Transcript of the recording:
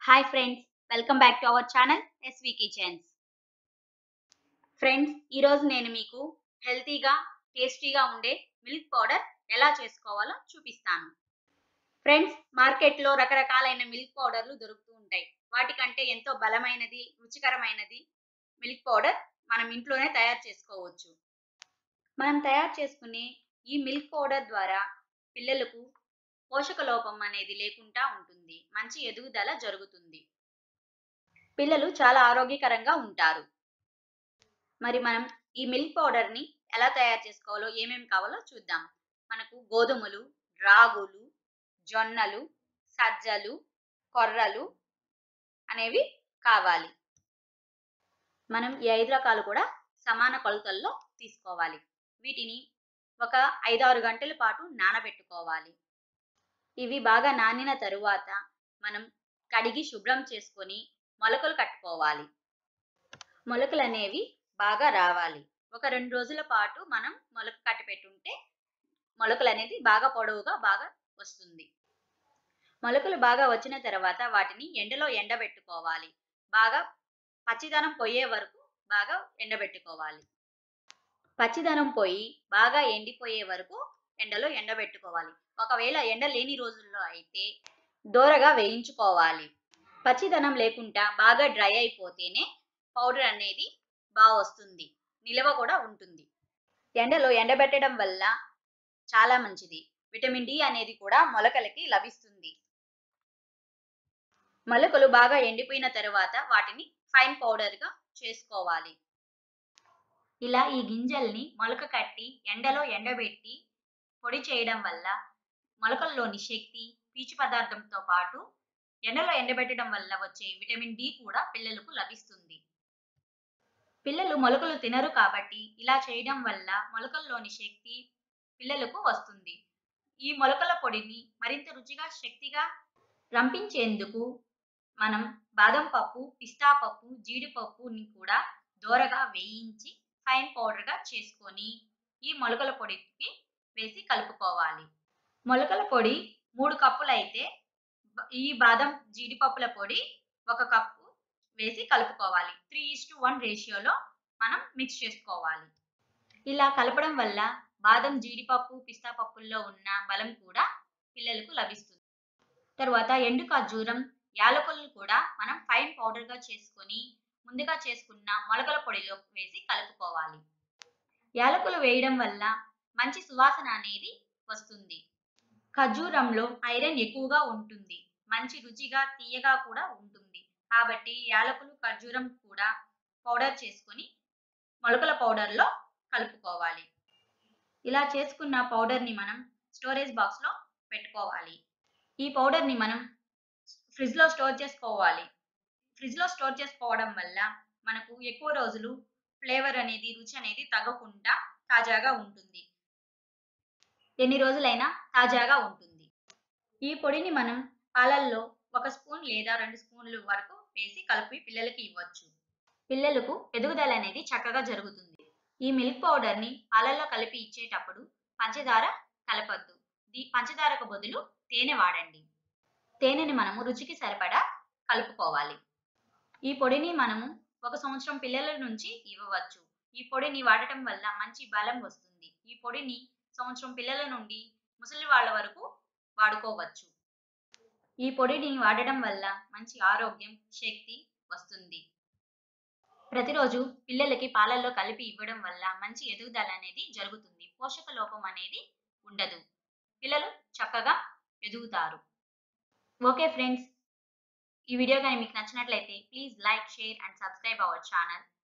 hi friends welcome back to our channel SV Kitchens friends ఈరోజు నేను మీకు హెల్తీగా టేస్టీగా ఉండే మిల్క్ పౌడర్ ఎలా చేసుకోవాలో చూపిస్తాను ఫ్రెండ్స్ మార్కెట్లో రకరకాలైన మిల్క్ పౌడర్లు దొరుకుతూ ఉంటాయి వాటికంటే ఎంతో బలమైనది రుచికరమైనది మిల్క్ పౌడర్ మనం ఇంట్లోనే తయారు చేసుకోవచ్చు మనం తయారు చేసుకునే ఈ మిల్క్ పౌడర్ ద్వారా పిల్లలకు పోషక లోపం అనేది లేకుండా ఉంటుంది మంచి ఎదుగుదల జరుగుతుంది పిల్లలు చాలా ఆరోగ్యకరంగా ఉంటారు మరి మనం ఈ మిల్క్ పౌడర్ని ఎలా తయారు చేసుకోవాలో ఏమేమి కావాలో చూద్దాం మనకు గోధుమలు రాగులు జొన్నలు సజ్జలు కొర్రలు అనేవి కావాలి మనం ఈ ఐదు రకాలు కూడా సమాన కొలతల్లో తీసుకోవాలి వీటిని ఒక ఐదారు గంటల పాటు నానబెట్టుకోవాలి ఇవి బాగా నానిన తరువాత మనం కడిగి శుభ్రం చేసుకొని మొలకలు కట్టుకోవాలి మొలకలు అనేవి బాగా రావాలి ఒక రెండు రోజుల పాటు మనం మొలక కట్టి పెట్టుంటే మొలకలు అనేది బాగా పొడవుగా బాగా వస్తుంది మొలకలు బాగా వచ్చిన తర్వాత వాటిని ఎండలో ఎండబెట్టుకోవాలి బాగా పచ్చిదనం పోయే వరకు బాగా ఎండబెట్టుకోవాలి పచ్చిదనం పోయి బాగా ఎండిపోయే వరకు ఎండలో ఎండబెట్టుకోవాలి ఒకవేళ ఎండ లేని రోజుల్లో అయితే దోరగా వేయించుకోవాలి పచ్చిదనం లేకుండా బాగా డ్రై అయిపోతేనే పౌడర్ అనేది బాగా వస్తుంది నిల్వ కూడా ఉంటుంది ఎండలో ఎండబెట్టడం వల్ల చాలా మంచిది విటమిన్ డి అనేది కూడా మొలకలకి లభిస్తుంది మొలకలు బాగా ఎండిపోయిన తర్వాత వాటిని ఫైన్ పౌడర్గా చేసుకోవాలి ఇలా ఈ గింజల్ని మొలక కట్టి ఎండలో ఎండబెట్టి పొడి చేయడం వల్ల మొలకల్లోని శక్తి పీచు పదార్థంతో పాటు ఎండలో ఎండబెట్టడం వల్ల వచ్చే విటమిన్ డి కూడా పిల్లలకు లభిస్తుంది పిల్లలు మొలకలు తినరు కాబట్టి ఇలా చేయడం వల్ల మొలకల్లోని శక్తి పిల్లలకు వస్తుంది ఈ మొలకల పొడిని మరింత రుచిగా శక్తిగా రంపించేందుకు మనం బాదం పప్పు పిస్తా పప్పు జీడిపప్పుని కూడా దోరగా వేయించి ఫైన్ పౌడర్గా చేసుకొని ఈ మొలకల పొడికి వేసి కలుపుకోవాలి మొలకల పొడి మూడు కప్పులు అయితే ఈ బాదం జీడిపప్పుల పొడి ఒక కప్పు వేసి కలుపుకోవాలి త్రీ ఇస్ టు వన్ రేషియోలో మనం మిక్స్ చేసుకోవాలి ఇలా కలపడం వల్ల బాదం జీడిపప్పు పిస్తా పప్పుల్లో ఉన్న బలం కూడా పిల్లలకు లభిస్తుంది తర్వాత ఎండు ఖర్జూరం యాలకులను కూడా మనం ఫైన్ పౌడర్గా చేసుకొని ముందుగా చేసుకున్న మొలకల పొడిలో వేసి కలుపుకోవాలి యాలకులు వేయడం వల్ల మంచి సువాసన అనేది వస్తుంది ఖర్జూరంలో ఐరన్ ఎక్కువగా ఉంటుంది మంచి రుచిగా తీయగా కూడా ఉంటుంది కాబట్టి యాలకులు ఖర్జూరం కూడా పౌడర్ చేసుకొని మొలకల పౌడర్లో కలుపుకోవాలి ఇలా చేసుకున్న పౌడర్ని మనం స్టోరేజ్ బాక్స్లో పెట్టుకోవాలి ఈ పౌడర్ని మనం ఫ్రిడ్జ్లో స్టోర్ చేసుకోవాలి ఫ్రిడ్జ్లో స్టోర్ చేసుకోవడం వల్ల మనకు ఎక్కువ రోజులు ఫ్లేవర్ అనేది రుచి అనేది తగ్గకుండా తాజాగా ఉంటుంది ఎన్ని రోజులైనా తాజాగా ఉంటుంది ఈ పొడిని మనం పాలల్లో ఒక స్పూన్ లేదా రెండు స్పూన్లు వరకు వేసి కలిపి పిల్లలకి ఇవ్వచ్చు పిల్లలకు ఎదుగుదల అనేది చక్కగా జరుగుతుంది ఈ మిల్క్ పౌడర్ని పాలల్లో కలిపి ఇచ్చేటప్పుడు పంచదార కలపద్దు దీ పంచదారకు బదులు తేనె వాడండి తేనెని మనము రుచికి సరిపడా కలుపుకోవాలి ఈ పొడిని మనము ఒక సంవత్సరం పిల్లల నుంచి ఇవ్వవచ్చు ఈ పొడిని వాడటం వల్ల మంచి బలం వస్తుంది ఈ పొడిని సంవత్సరం పిల్లల నుండి ముసలి వాళ్ళ వరకు వాడుకోవచ్చు ఈ పొడిని వాడడం వల్ల మంచి ఆరోగ్యం శక్తి వస్తుంది ప్రతిరోజు పిల్లలకి పాలల్లో కలిపి ఇవ్వడం వల్ల మంచి ఎదుగుదల అనేది జరుగుతుంది పోషక లోపం అనేది ఉండదు పిల్లలు చక్కగా ఎదుగుతారు ఓకే ఫ్రెండ్స్ ఈ వీడియో కానీ మీకు నచ్చినట్లయితే please like share and subscribe our channel